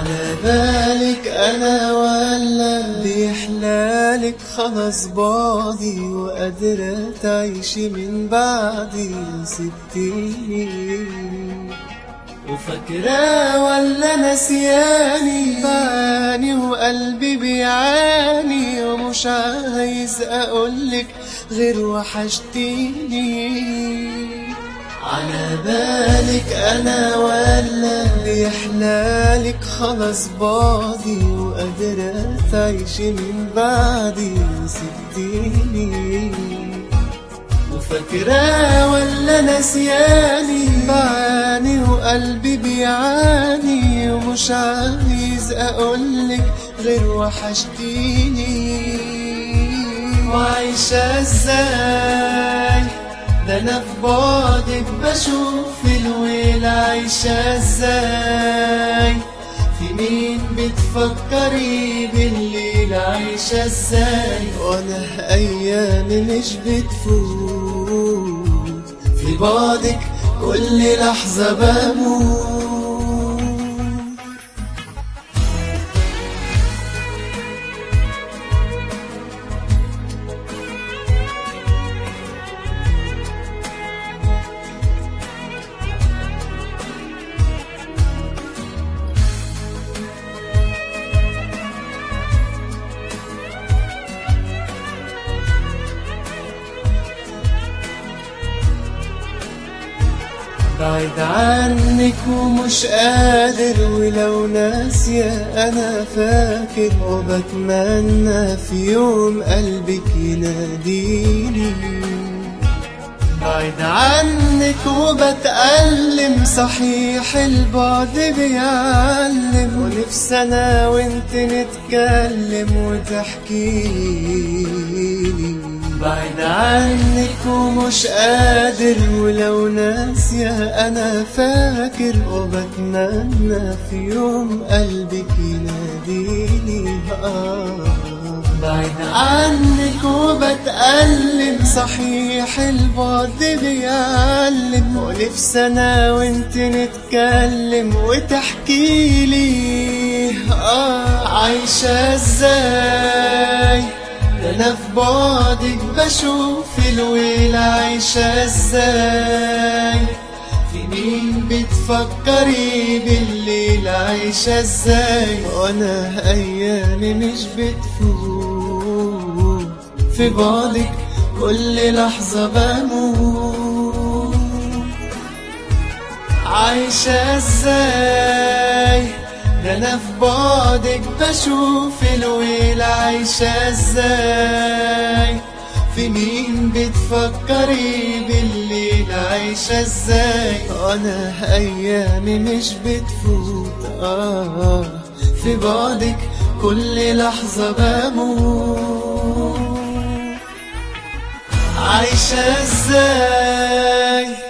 على بالك انا ولا بيحلالك خلص بعضي وقادرة تعيشي من بعدي سبتيني وفاكرة ولا نسياني بعاني وقلبي بيعاني ومش عايز اقولك غير وحشتيني على بالك انا ولا بيحلالك خلص بعضي وقادرة تعيشي من بعدي سبتيني وفاكرة ولا نسياني بعاني وقلبي بيعاني ومش عايز اقولك غير وحشتيني وعايشة ازاي ده انا في بعدك بشوف الويل عايشة ازاي في مين بتفكري بالليل عايشة ازاي وانا ايامي مش بتفوت في بعدك كل لحظة بموت بعيد عنك ومش قادر ولو ناسية أنا فاكر وبتمنى في يوم قلبك يناديني بعيد عنك وبتألم صحيح البعد بيعلم ونفسي أنا وانت نتكلم وتحكيلي بعيد عنك ومش قادر ولو ناسية أنا فاكر وبتمنى في يوم قلبك يناديني آه بعيد عنك وبتألم صحيح البعد بيعلم ونفسي أنا وانت نتكلم وتحكيلي آه عايشة ازاي ده انا في بعدك بشوف الويل عايشة ازاي في مين بتفكري بالليل عايشة ازاي وانا ايامي مش بتفوت في بعدك كل لحظة بموت عايشة ازاي ده انا في بعدك بشوف الويل عايشة ازاي في مين بتفكري بالليل عايشة ازاي انا ايامي مش بتفوت آه في بعدك كل لحظة بموت عايشة ازاي